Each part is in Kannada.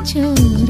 ಚೋರ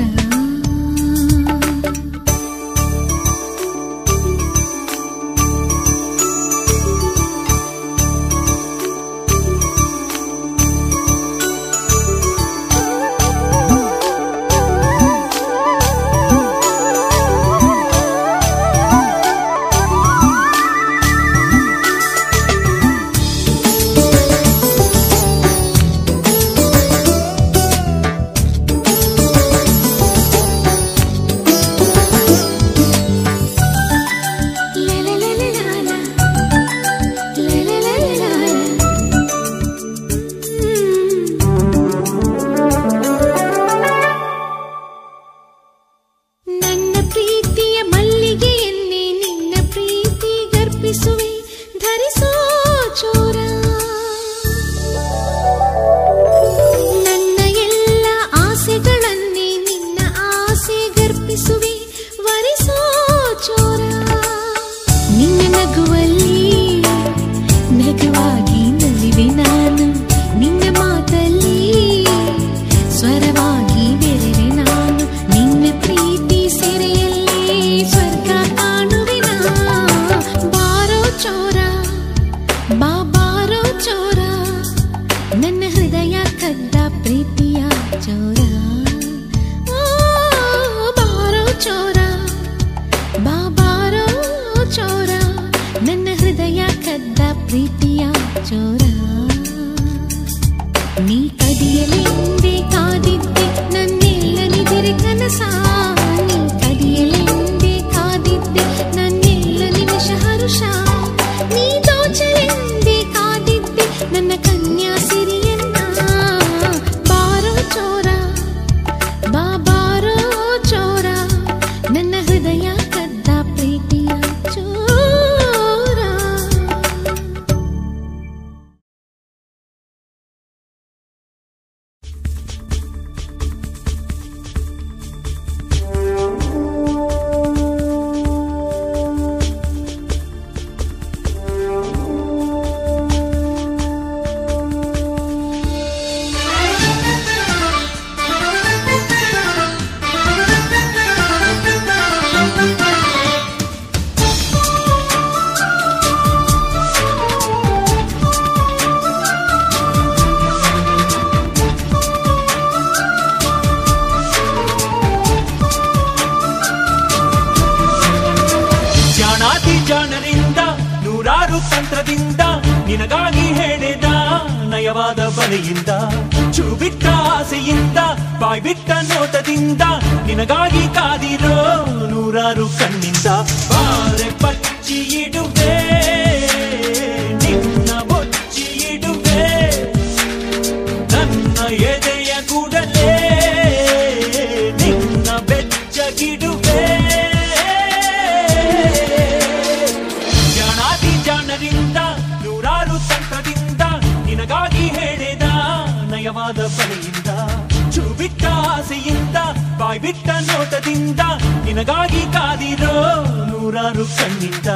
ನನ್ನ ಪ್ರೀತಿಯ ಮಲ್ಲಿಗೆಯನ್ನೇ ನಿನ್ನ ಪ್ರೀತಿ ಗರ್ಪಿಸುವೆ ಧರಿಸೋ ಚೋರ ನನ್ನ ಎಲ್ಲ ಆಸೆಗಳನ್ನೇ ನಿನ್ನ ಆಸೆ ಗರ್ಪಿಸುವೆ ವರಿಸೋ ಚೋರ ನಿನ್ನ ನಗುವಲ್ಲಿ ನಗುವಾಗಿ ನಲಿವೆ ನಾನು ನಿನ್ನ ಮಾತಲ್ಲಿ ಸ್ವರವಾಗಿ ಬೆರೆವೆ ನಾನು ನಿನ್ನ ಪ್ರೀತಿ ಸೆರೆಯಲ್ಲಿ ಸ್ವರ್ಗ ಕಾಣುವೆ ನಾ. ಬಾರೋ ಚೋರ ಬಾ ಬಾರೋ ಚೋರ ನನ್ನ ಹೃದಯ ಕದ್ದ ಪ್ರೀತಿಯ ಚೋರ ಓ, ಬಾರೋ ಚೋರ ಬಾ ಬಾರೋ ಚೋರ ನನ್ನ ಹೃದಯ ಕದ್ದ ಪ್ರೀತಿಯ ಚೋರ ನೀ ಕದಿಯಲೆಂದೇ ಕಾದಿದ್ದೆ ನನ್ನೆಲ್ಲ ನಿದಿರೆ ಕನಸ ನೀ ಕದಿಯಲೆಂದೇ ಕಾದಿದ್ದೆ ನನ್ನೆಲ್ಲ ನಿಮಿಷ ಹರುಷ ನೀ ದೋಚಲೆಂದೇ ಕಾದಿದ್ದೆ ನನ್ನ ಕನ್ಯಾ ಸಿರಿಯನ್ನ ಬಾರೋ ಚೋರ ಬಾ ಬಾರೋ ಚೋರ ನನ್ನ ಹೃದಯ ಕದ್ದ ಪ್ರೀತಿಯ ಚೋರ ಜಾಣಾತಿ ಜಾಣರಿಂದ ನೂರಾರು ತಂತ್ರದಿಂದ ನಿನಗಾಗಿ ಹೇಳಿದ ನಯವಾದ ಬಲೆಯಿಂದ ಚೂಬಿಟ್ಟ ಆಸೆಯಿಂದ ಬಾಯ್ಬಿಟ್ಟ ನೋಟದಿಂದ ನಿನಗಾಗಿ ಕಾದಿರೋ ನೂರಾರು ಕಣ್ಣಿಂದ ಬಾರೆ ಪಚ್ಚಿ ಇಡುವೆ ನಿನ್ನ ಬೊಚ್ಚಿ ಇಡುವೆ ನನ್ನ ಎದೆಯ ಕೂಡಲೇ ನಿನ್ನ ಬೆಚ್ಚಗಿಡುವೆ ಜಾಣಾದಿ ಜಾಣರಿಂದ ನೂರಾರು ತಂತ್ರದಿಂದ ನಿನಗಾಗಿ ಹೇಳಿದ ನಯವಾದ ಬಲೆಯಿಂದ ಚೂಬಿಟ್ಟ ಆಸೆಯಿಂದ ಬಾಯ್ಬಿಟ್ಟ ನೋಟದಿಂದ ನಿನಗಾಗಿ ಕಾದಿರೋ ನೂರಾರು ಕಣ್ಣಿಂದ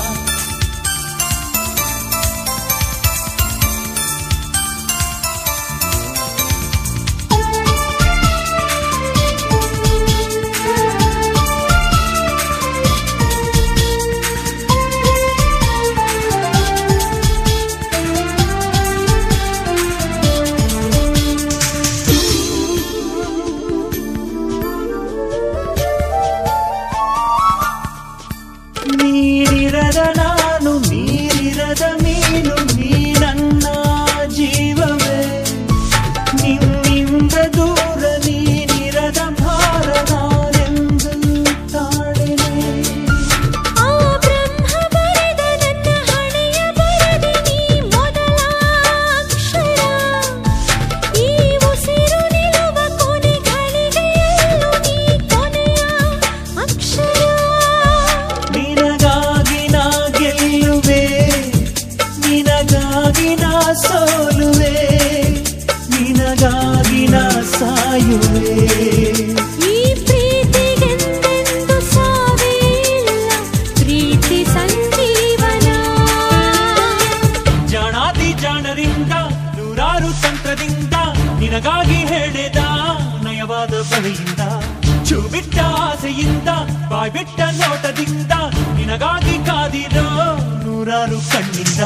ನೀರಿರದ ನಾನು ನೀರಿರದ ಮೀನು ನೀ ನನ್ನ ಜೀವವೇ ನಿನ್ನಿಂದ ದೂರ ನೀನಿರದ ಭಾರ ನಾನೆಂದು ತಾಳೆನೆ ಆ ಬ್ರಹ್ಮ ಬರೆದ ನನ್ನ ಹಣೆಯ ಬರೆದೆ ನೀ ಮೊದಲ ಅಕ್ಷರ ಈ ಉಸಿರು ನಿಲ್ಲುವ ಕೊನೆ ಘಳಿಗೆಯಲ್ಲೂ ನೀ ಕೊನೆಯ ಅಕ್ಷರ ನಿನಗಾಗಿ ನಾ ಬಾಯ್ ಬಿಟ್ಟ ನೋಟದಿಂದ ನಿನಗಾಗಿ ಕಾದಿರೋ ನೂರಾರು ಕಣ್ಣಿಂದ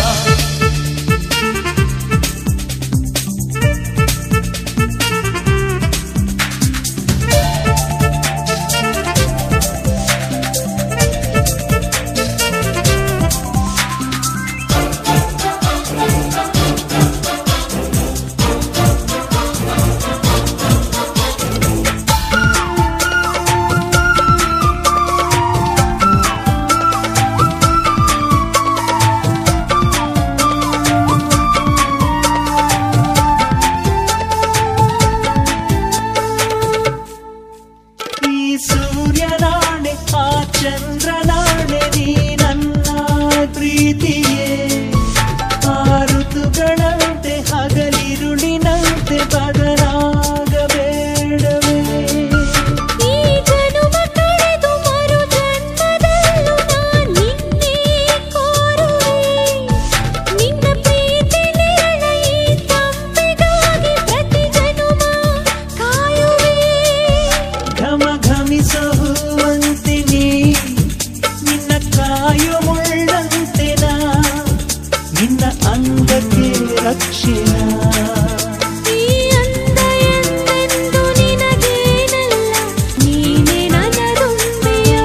ಈ ಸೂರ್ಯನಾಣೆ ಆ ಚಂದ್ರನಾಣೆ ನೀ ನನ್ನ ಪ್ರೀತಿಯೇ ಆ ಋತುಗಳಂತೆ ಹಗಲಿರುಳಿನಂತೆ ಬದಲಾಗಬೇಡವೇ ಈ ಜನುಮ ಕಳೆದು ಮರು ಜನ್ಮದಲ್ಲೂ ನಾನ್ ನಿನ್ನೆ ಕೋರುವೆ ನಿನ್ನ ಪ್ರೀತಿ ನೆರಳ ಈ ತಂಪೆಗಾಗಿ ಪ್ರತಿ ಜನುಮ ಕಾಯುವೆ ಘಮ ಘಮಿಸೋ ಹೂವಂತೆ ನೀ ನಿನ್ನ ಕಾಯು ಮುಳ್ಳಂತೆ ನಾ ನಿನ್ನ ಅಂಗಕ್ಕೆ ರಕ್ಷಿಣ ಈ ಅಂದ ಎಂದೆಂದು ನಿನಗೇನಲ್ಲ ನೀನೇ ನನ್ನದುಂಬಿಯೋ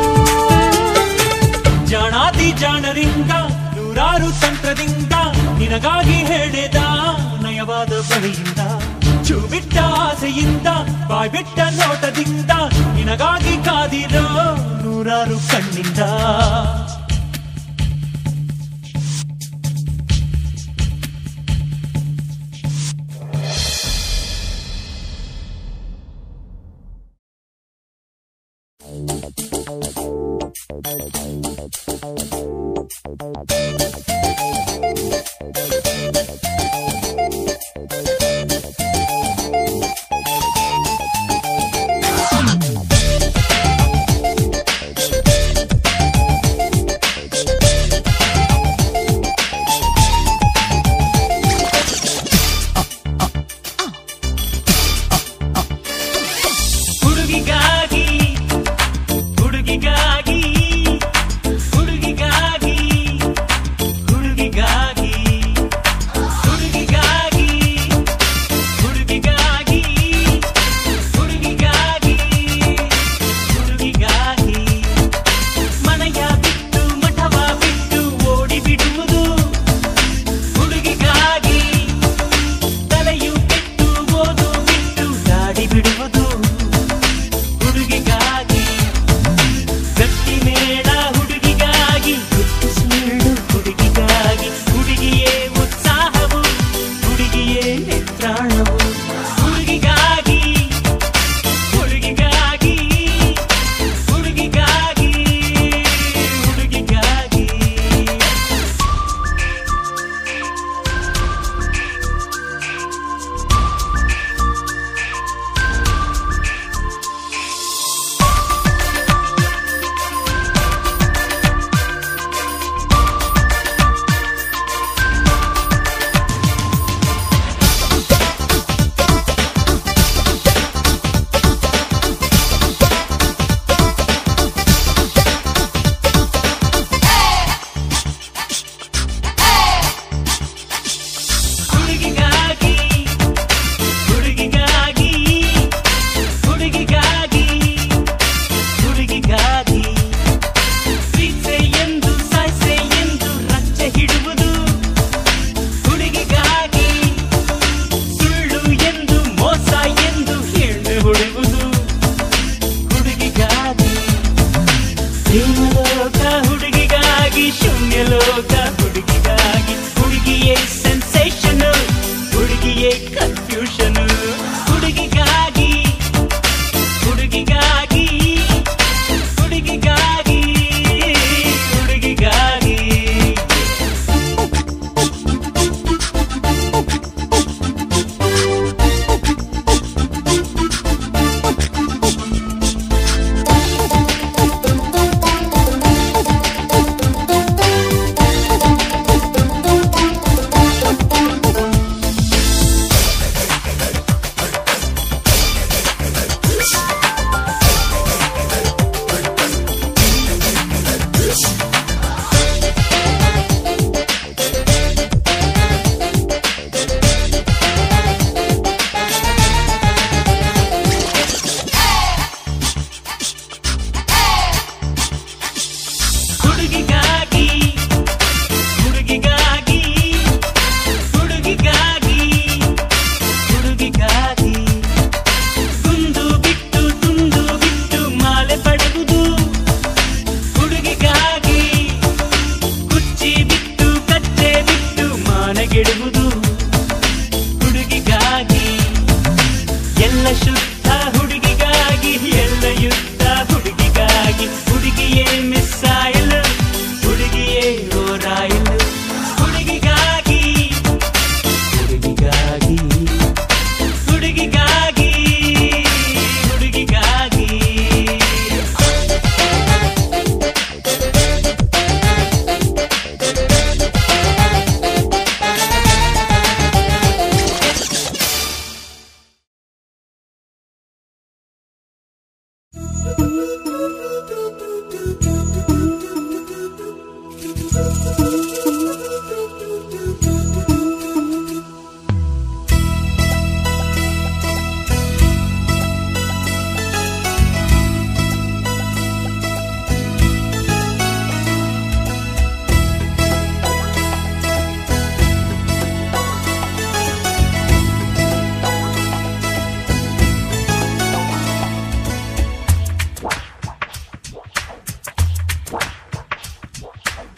ಜಾಣಾತಿ ಜಾಣರಿಂದ ನೂರಾರು ತಂತ್ರದಿಂದ ನಿನಗಾಗಿ ಹೇಳಿದ ನಯವಾದ ಬಳಿಯಿಂದ ಚೂಬಿಟ್ಟ ಆಸೆಯಿಂದ ಬಾಯ್ಬಿಟ್ಟ ನೋಟದಿಂದ ನಿನಗಾಗಿ ಕಾದಿರೋ ನೂರಾರು ಕಣ್ಣಿಂದ ಹುಡುಗಿಗಾಗಿ ಹುಡುಗಿಗಾಗಿ ಹುಡುಗಿಗಾಗಿ ಹುಡುಗಿಗಾಗಿ ಹುಡುಗಿಗಾಗಿ ಹುಡುಗಿಗಾಗಿ ಹುಡುಗಿಗಾಗಿ ಹುಡುಗಿಗಾಗಿ ಮನೆಯ ಬಿಟ್ಟು ಮಠವ ಬಿಟ್ಟು ಓಡಿ ಬಿಡುವುದು ಹುಡುಗಿಗಾಗಿ ತಲೆಯು ಬಿಟ್ಟು ಓದು ಬಿಟ್ಟು ದಾಡಿ ಬಿಡುವುದು ಹುಡುಗಿಗಾಗಿ ಗಟ್ಟಿ ಮೇಳ ಹುಡುಗಿಗಾಗಿ ಗುಟ್ಟು ಸುಳ್ಳು ಹುಡುಗಿಗಾಗಿ ಹುಡುಗಿಯೇ ಉತ್ಸಾಹವು ಹುಡುಗಿಯೇ ನಿತ್ರಾಣವು ಹುಡುಗಿಗಾಗಿ ಹುಡುಗಿಗಾಗಿ ಹುಡುಗಿಗಾಗಿ ಹುಡುಗಿಗಾಗಿ ಹುಡುಗಿಗಾಗಿ ಹುಡುಗಿಗಾಗಿ ಹುಡುಗಿಗಾಗಿ ಹುಡುಗಿಗಾಗಿ ಪ್ರೀತೆ ಎಂದು ಸಾಯ್ಸೆ ಎಂದು ರಚ್ಚೆ ಹಿಡುವುದು ಹುಡುಗಿಗಾಗಿ ಸುಳ್ಳು ಎಂದು ಮೋಸ ಎಂದು ಹೇಳು ಹುಡುಗುವುದು ಹುಡುಗಿಗಾಗಿ ಪ್ರೇಮಲೋಕ ಹುಡುಗಿಗಾಗಿ ಶೂನ್ಯ ಲೋಕ ಹುಡುಗಿಗಾಗಿ ಹುಡುಗಿಯೇ ಸೆನ್ಸೇಷನ್ ಹುಡುಗಿಯೇ ಕನ್ಫ್ಯೂಷನ್ ಹುಡುಗಿಗಾಗಿ ಹುಡುಗಿಗಾಗಿ ಹುಡುಗಿಗಾಗಿ ಹುಡುಗಿಗಾಗಿ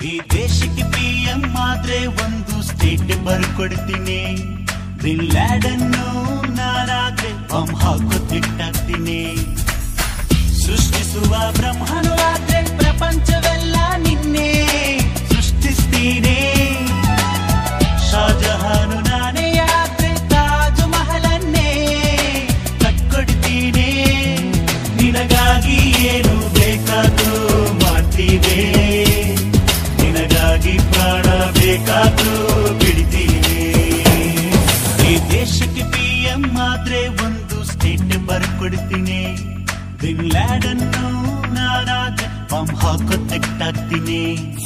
ಈ ದೇಶಕ್ಕೆ ಪಿ ಎಂ ಆದ್ರೆ ಒಂದು ಸ್ಟೇಟ್ ಬರ್ಕೊಡ್ತೀನಿ ಬಿನ್ ಲ್ಯಾಡನ್ನು ನಾನಾದ್ರೆ ಬಾಂಬ್ ಹಾಕೋತಿಟ್ಟಾಗ್ತೀನಿ ಸೃಷ್ಟಿಸುವ ಬ್ರಹ್ಮನು ಆದ್ರೆ ಪ್ರಪಂಚವೆಲ್ಲ ನಿನ್ನೆ ಸೃಷ್ಟಿಸ್ತೀನಿ ಶಾಜಹಾನು ನಾನೇ ಆದ್ರೆ ತಾಜ್ ಮಹಲನ್ನೇ ಕಟ್ಕೊಡ್ತೀನಿ ನಿನಗಾಗಿ ಏನು ಬೇಕಾದ್ರೂ ಮಾಡ್ತೀವಿ ನಿನಗಾಗಿ ಪ್ರಾಣ ಬೇಕಾದ್ರೂ ಬಿಡ್ತೀವಿ ಈ ದೇಶಕ್ಕೆ ಪಿ ಎಂ ಆದ್ರೆ ಒಂದು ಸ್ಟೇಟ್ ಬರ್ಕೊಡ್ತೀನಿ ಬಿನ್ ಲ್ಯಾಡನ್ನು ನಾನಾದ್ರೆ ಬಾಂಬ್ ಹಾಕೋತಿಟ್ಟಾಗ್ತೀನಿ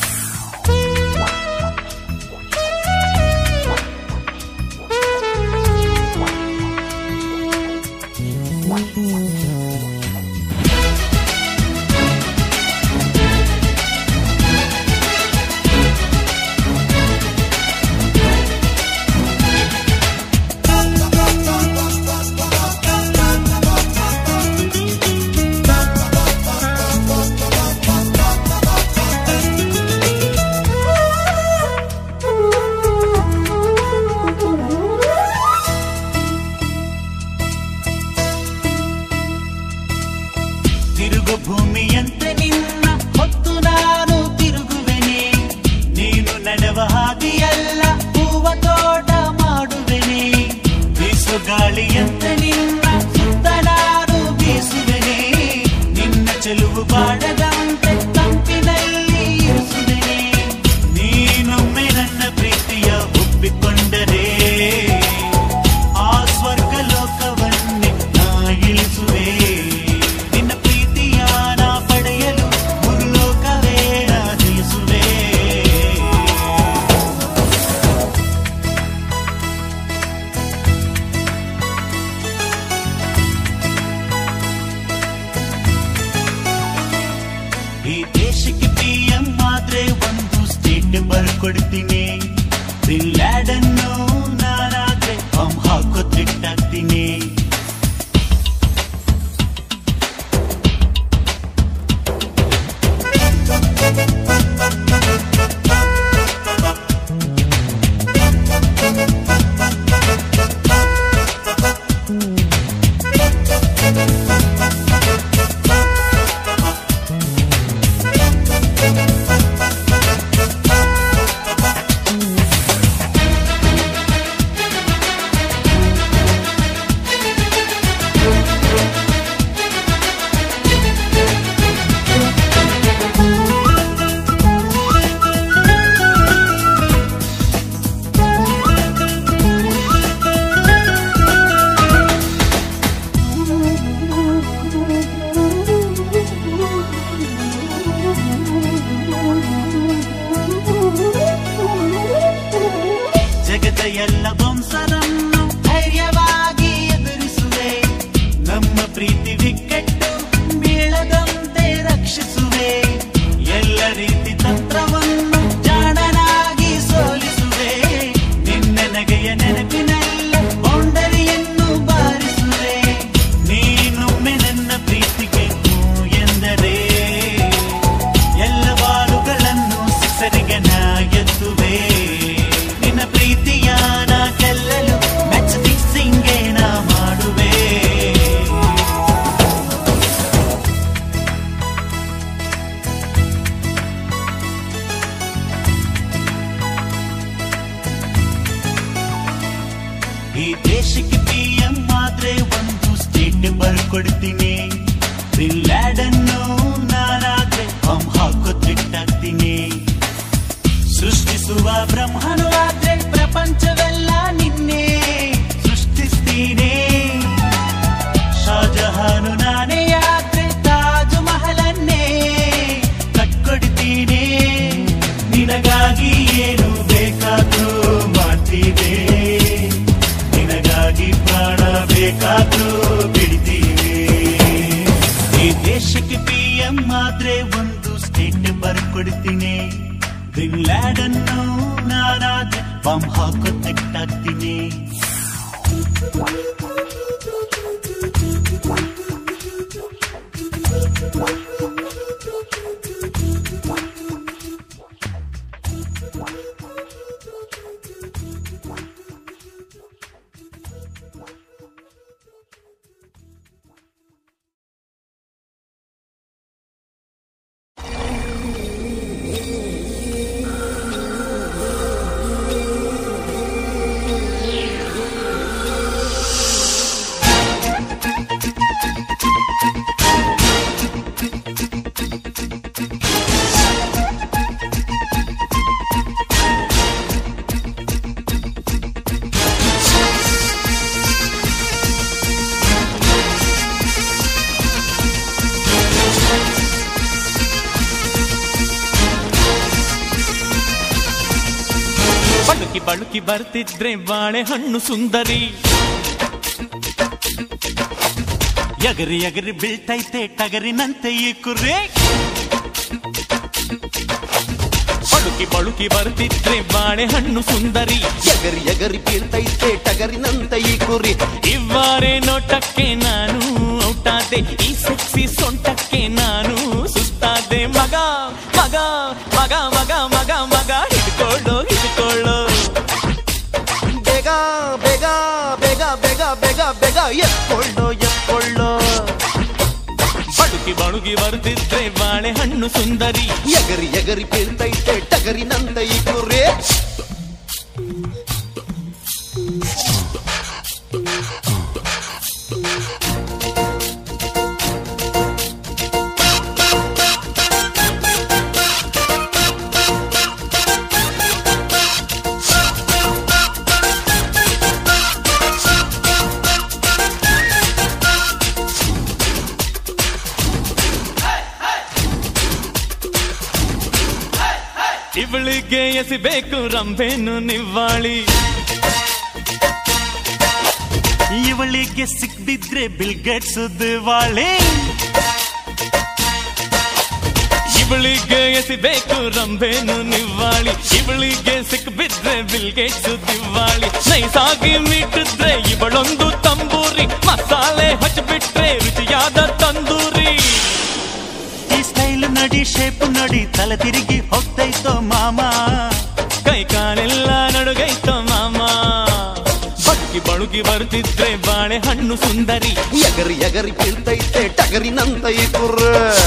ತಿರುಗು ಭೂಮಿಯಂತೆ ನಿನ್ನ ಹೊತ್ತು ನಾನು ತಿರುಗುವೆನೆ ನೀನು ನಡೆವ ಹಾದಿಯಲ್ಲ ಹೂವ ತೋಟ ಮಾಡುವೆನೆ ಬೀಸು ಗಾಳಿಯಂತೆ ನಿನ್ನ ಸುತ್ತ ನಾನು ಬೀಸುವೆನೆ ನಿನ್ನ ಚೆಲುವು ಬಾಡದಂತೆ ತಂಪಿನಲ್ಲಿ ಇರಿಸುವೆನೆ ನೀನೊಮ್ಮೆ ನನ್ನ ಪ್ರೀತಿಯ ಒಪ್ಪಿಕೊಂಡರೆ ಆ ಸ್ವರ್ಗ ಲೋಕವನ್ನೇ ನಾ ಇಳಿಸುವೆ ನಿನ್ನ ಪ್ರೀತಿಯ ನಾ ಪಡೆಯಲು ಮುರುಲೋಕವೇ ನಾ ಜಯಿಸುವೆ ಈ ದೇಶಕ್ಕೆ ಪಿ ಎಂ ಆದ್ರೆ ಒಂದು ಸ್ಟೇಟ್ ಬರ್ಕೊಡ್ತೀನಿ ಬಿನ್ ಲ್ಯಾಡನ್ನು ನಾನಾದ್ರೆ ಬಾಂಬ್ ಹಾಕೋತಿಟ್ಟಾಗ್ತೀನಿ ಜಗದ ಎಲ್ಲ ವಂಸರನ್ನು ಧೈರ್ಯವಾಗಿ ಎದುರಿಸುವೆ ನಮ್ಮ ಪ್ರೀತಿ ಬಿಕ್ಕಟ್ಟು ಬೀಳದಂತೆ ರಕ್ಷಿಸುವೆ ಎಲ್ಲ ರೀತಿ ತಂತ್ರವನ್ನು ಜಾಣನಾಗಿ ಸೋಲಿಸುವೆ ನಿನ್ನ ನಗೆಯ ನೆನಪಿನಲ್ಲ ಬೌಂಡರಿಯನ್ನು ಬಾರಿಸುವೆ ನೀನೊಮ್ಮೆ ನನ್ನ ಪ್ರೀತಿಗೆ ಹೂ ಎಂದರೆ ಎಲ್ಲ ಬಾಲುಗಳನ್ನು ಸಿಸರಿಗೆ ನಾ ಎತ್ತುವೆ ನಿನ್ನ ಪ್ರೀತಿಯ ನಾ ಗೆಲ್ಲಲು ಮ್ಯಾಚ್ ಫಿಕ್ಸಿಂಗೆ ನಾ ಮಾಡುವೆ ಈ ದೇಶಕ್ಕೆ ಪಿ ಎಂ ಆದ್ರೆ ಒಂದು ಸ್ಟೇಟ್ ಬರ್ಕೊಡ್ತೀನಿ ಬಿನ್ ಲ್ಯಾಡನ್ನು ನಾನಾದ್ರೆ ಬಾಂಬ್ ಹಾಕೋತಿಟ್ಟಾಗ್ತೀನಿ ಸೃಷ್ಟಿಸುವ ಬ್ರಹ್ಮನು ಆದ್ರೆ ಪ್ರಪಂಚವೆಲ್ಲ ನಿನ್ನೆ ಸೃಷ್ಟಿಸ್ತೀನಿ ಶಾಜಹಾನು ನಾನೇ ಆದ್ರೆ ತಾಜ್ ಮಹಲನ್ನೇ ಕಟ್ಕೊಡ್ತೀನಿ ನಿನಗಾಗಿ ಏನು ಬೇಕಾದ್ರೂ ಮಾಡ್ತೀವಿ ನಿನಗಾಗಿ ಪ್ರಾಣ ಬೇಕಾದ್ರೂ ಬಿಡ್ತೀವಿ ಈ ದೇಶಕ್ಕೆ ಪಿ ಎಂ ಆದ್ರೆ ಒಂದು ಸ್ಟೇಟ್ ಬರ್ಕೊಡ್ತೀನಿ ಬಿನ್ ಲ್ಯಾಡನ್ನು ನಾನಾದ್ರೆ ಬಾಂಬ್ ಹಾಕೋತಿಟ್ಟಾಗ್ತೀನಿ ಬಳುಕಿ ಬಳುಕಿ ಬರ್ತಿದ್ರೆ ಬಾಳೆಹಣ್ಣು ಸುಂದರಿ ಎಗರಿ ಎಗರಿ ಬೀಳ್ತೈತೆ ಟಗರಿನಂತೆ ಈ ಕುರ್ರೆ ಬಳುಕಿ ಬಳುಕಿ ಬರ್ತಿದ್ರೆ ಬಾಳೆಹಣ್ಣು ಸುಂದರಿ ಎಗರಿ ಎಗರಿ ಬೀಳ್ತೈತೆ ಟಗರಿನಂತ ಈ ಕುರಿ ಇವ್ವಾರೆ ನೋಟಕ್ಕೆ ನಾನು ಔಟಾದೆ ಈ ಸೆಕ್ಸಿ ಸೊಂಟಕ್ಕೆ ನಾನು ಸುಸ್ತಾದೆ ಮಗ ಮಗ ಮಗ ಮಗ ಮಗ ಮಗ ಹಿಡ್ಕೊಳ್ಳೋ ಹಿಡ್ಕೊಳ್ಳೋ ಬೇಗ ಬೇಗ ಬೇಗ ಬೇಗ ಬೇಗ ಬೇಗ ಎತ್ಕೊಳ್ಳೋ ಎತ್ಕೊಳ್ಳೋ ಬಳುಕಿ ಬಳುಕಿ ಬರ್ತಿದ್ರೆ ಬಾಳೆಹಣ್ಣು ಸುಂದರಿ ಎಗರಿ ಎಗರಿ ಬೀಳ್ತೈತೆ ಟಗರಿನಂತ ಈ ಕುರಿ ಇವಳಿಗೆ ಎಸಿಬೇಕು ರಂಬೆನು ನಿವ್ವಾಳಿ ಇವಳಿಗೆ ಸಿಕ್ಬಿದ್ರೆ ಬಿಲ್ಗೇಟ್ಸ್ ದಿವಾಳಿ ಇವಳಿಗೆ ಎಸಿಬೇಕು ರಂಬೆನು ನಿವ್ವಾಳಿ ಇವಳಿಗೆ ಸಿಕ್ಬಿದ್ರೆ ಬಿಲ್ಗೇಟ್ಸ್ ದಿವಾಳಿ ನೈಸಾಗಿ ಮೀಟಿದ್ರೆ ಇವಳೊಂದು ತಂಬೂರಿ ಮಸಾಲೆ ಹಚ್ಬಿಟ್ರೆ ರುಚಿಯಾದ ತಂದೂರಿ ಈ ಸ್ಟೈಲ್ ನಡಿ ಶೇಪ್ ನಡಿ ತಲೆ ತಿರುಗಿ ಹೋಗ್ತೈತೋ ಮಾಮ ಕೈ ಕಾಲೆಲ್ಲ ನಡುಗೈತೋ ಮಾಮ ಬಳುಕಿ ಬಳುಕಿ ಬರ್ತಿದ್ರೆ ಬಾಳೆಹಣ್ಣು ಸುಂದರಿ ಎಗರಿ ಎಗರಿ ಬೀಳ್ತೈತೆ ಟಗರಿನಂತ ಈ ಕುರ್ರ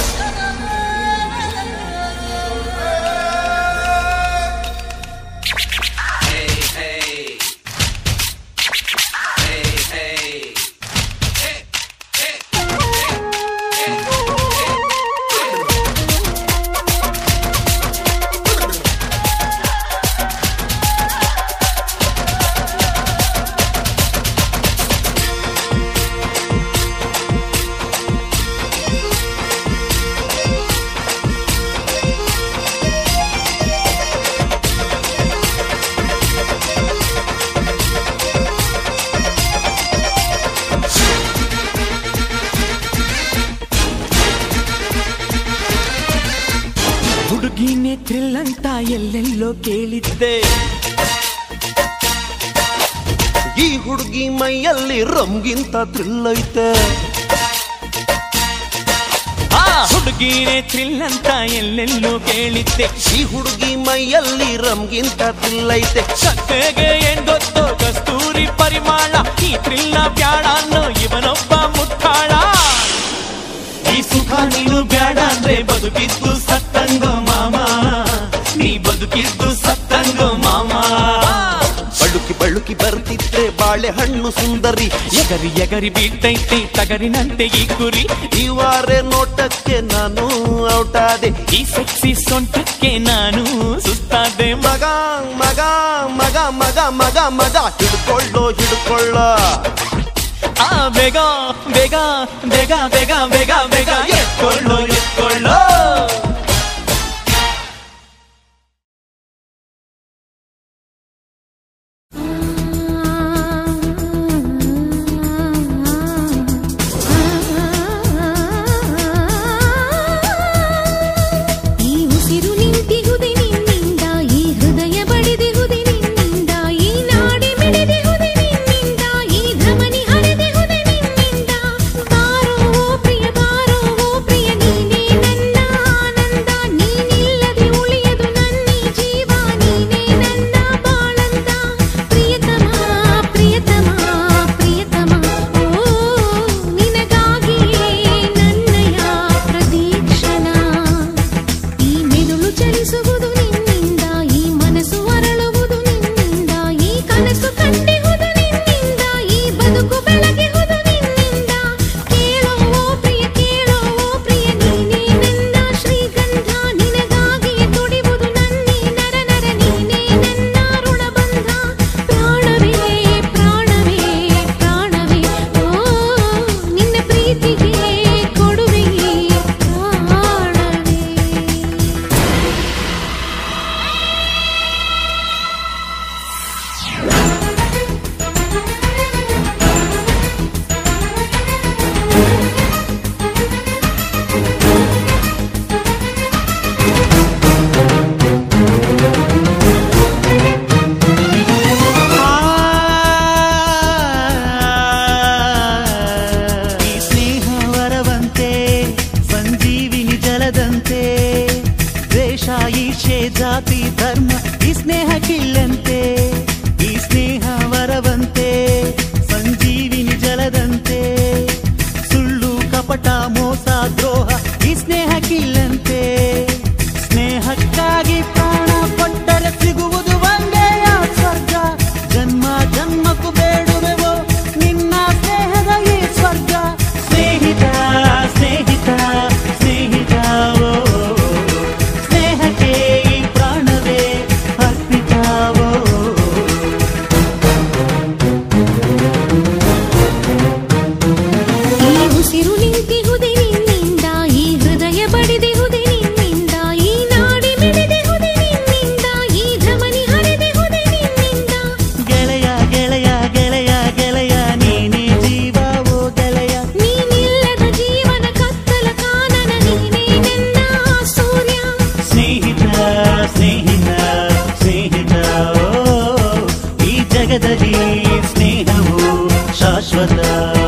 ಹುಡುಗಿನೇ ಥ್ರಿಲ್ ಅಂತ ಎಲ್ಲೆಲ್ಲೋ ಕೇಳಿದ್ದೆ ಈ ಹುಡುಗಿ ಮೈಯಲ್ಲಿ ರಮ್ಗಿಂತ ಥ್ರಿಲ್ ಐತೆ ಆ ಹುಡುಗಿನೇ ಥ್ರಿಲ್ ಅಂತ ಎಲ್ಲೆಲ್ಲೋ ಕೇಳಿದ್ದೆ ಈ ಹುಡುಗಿ ಮೈಯಲ್ಲಿ ರಮ್ಗಿಂತ ಥ್ರಿಲ್ ಐತೆ ಸತ್ತೆಗೆ ಏನ್ ಗೊತ್ತೋ ಕಸ್ತೂರಿ ಪರಿಮಾಣ ಈ ಥ್ರಿಲ್ನ ಬ್ಯಾಡ ಅನ್ನೋ ಇವನೊಬ್ಬ ಮುಟ್ಟಾಳ ಈ ಸುಖ ನೀನು ಬ್ಯಾಡ ಅಂದ್ರೆ ಬದುಕಿದ್ದು ಸತ್ತಂಗೋ ಮಾಮ ನೀ ಬದುಕಿದ್ದು ಸತ್ತಂಗೋ ಮಾಮ ಬಳುಕಿ ಬಳುಕಿ ಬರ್ತಿದ್ರೆ ಬಾಳೆಹಣ್ಣು ಸುಂದರಿ ಎಗರಿ ಎಗರಿ ಬೀಳ್ತೈತೆ ತಗರಿನಂತೆ ಈ ಕುರಿ ಇವಾರೆ ನೋಟಕ್ಕೆ ನಾನು ಔಟಾದೆ ಈ ಸೆಕ್ಸಿ ಸೊಂಟಕ್ಕೆ ನಾನು ಸುಸ್ತಾದೆ ಮಗ ಮಗ ಮಗ ಮಗ ಮಗ ಮಗ ಹಿಡ್ಕೊಳ್ಳೋ ಹಿಡ್ಕೊಳ್ಳೋ ಆ ಬೇಗ ಬೇಗ ಬೇಗ ಬೇಗ ಬೇಗ ಬೇಗ ಎತ್ಕೊಳ್ಳೋ ಎತ್ಕೊಳ್ಳೋ ಈ ಉಸಿರು ನಿಂತಿಹುದೆ ನಿನ್ನಿಂದ ಈ ಹೃದಯ ಬಡಿದಿಹುದೆ ನಿನ್ನಿಂದ ಈ ನಾಡಿ ಮಿಡಿದಿಹುದೆ ನಿನ್ನಿಂದ ಈ ಧಮನಿ ಹರಿದಿಹುದೆ ನಿನ್ನಿಂದ ಬಾರೋ ಓ ಪ್ರಿಯ ಬಾರೋ ಓ ಪ್ರಿಯ ನೀನೇ ನನ್ನ ಆನಂದ ನೀನಿಲ್ಲದೆ ಉಳಿಯದು ನನ್ನೀ ಜೀವ ನೀನೇ ನನ್ನ ಬಾಳಂದ ಪ್ರಿಯತಮ ಪ್ರಿಯತಮ ಪ್ರಿಯತಮ ಓ ನಿನಗಾಗಿಯೇ ನನ್ನಯ ಪ್ರದೀಕ್ಷಣ ಈ ಮೆದುಳು ಚಲಿಸುವುದು ನಿನ್ನಿಂದ ಈ ಮನಸ್ಸು ಅರಳುವುದು ನಿನ್ನಿಂದ ಈ ಕನಸು ಕಂಡಿಹುದು ನಿನ್ನಿಂದ ಈ ಬದುಕು ಬೆಳಗಿಹುದು ನಿನ್ನಿಂದ ಕೇಳೋ ಓ ಪ್ರಿಯ ಕೇಳೋ ಓ ಪ್ರಿಯ ನೀನೇ ನನ್ನ ಶ್ರೀಗಂಧ ನಿನಗಾಗಿಯೇ ತುಡಿವುದು ನನ್ನೀ ನರ ನರ ನೀನೇ ನನ್ನ ಋಣಬಂಧ ಪ್ರಾಣವೇ ಪ್ರಾಣವೇ ಪ್ರಾಣವೇ ಓ ನಿನ್ನ ಪ್ರೀತಿಗೆ ಕೊಡುವೆ ಪ್ರಾಣವೇ ದ್ವೇಷ ಈಶೆ ಜಾತಿ ಧರ್ಮ ಈ ಸ್ನೇಹಕ್ಕಿಲ್ಲಂತೆ ಈ ಸ್ನೇಹ ವರವಂತೆ ಸಂಜೀವಿನಿ ಜಲದಂತೆ ಸುಳ್ಳು ಕಪಟ ಮೋಸ ದ್ರೋಹ ಈ ಸ್ನೇಹಕ್ಕಿಲ್ಲಂತೆ ಸ್ನೇಹಕ್ಕಾಗಿ ಪ್ರಾಣ ಕೊಟ್ಟರೆ ಸಿಗುವುದು ಒಂದೆಯ ಸ್ವರ್ಗ ಜನ್ಮ ಜನ್ಮಕ್ಕೂ ಬೇಡುವೆವೋ ನಿನ್ನ ಸ್ನೇಹದ ಈ ಸ್ವರ್ಗ ಸ್ನೇಹಿತ ಸ್ನೇಹಿತ ಸ್ನೇಹಿತ ಓ, ಸ್ನೇಹಕ್ಕೆ ಈ ಪ್ರಾಣವೇ ಅರ್ಪಿತಾವೋ ಈ ಉಸಿರು ನಿಂತಿಹುದೆ ನಿನ್ನಿಂದ ಈ ಹೃದಯ ಬಡಿದೆಹುದೆ ನಿನ್ನಿಂದ ಈ ನಾಡಿ ಮಿಡಿದೆಹುದೆ ನಿನ್ನಿಂದ ಈ ಧಮನಿ ಹರಿದೆಹುದೆ ನಿನ್ನಿಂದ ಗೆಳೆಯ ಗೆಳೆಯ ಗೆಳೆಯ ಗೆಳೆಯ ನೀನೇ ಜೀವವೋ ಗೆಳೆಯ ನೀನಿಲ್ಲದ ಜೀವನ ಕತ್ತಲ ಕಾನನ ನೀನೇ ನನ್ನ ಸೂರ್ಯ ಸ್ನೇಹಿತ ಸ್ನೇಹಿತ ಸ್ನೇಹಿತ ಓ, ಈ ಜಗದಲ್ಲಿ ಸ್ನೇಹವು ಶಾಶ್ವತ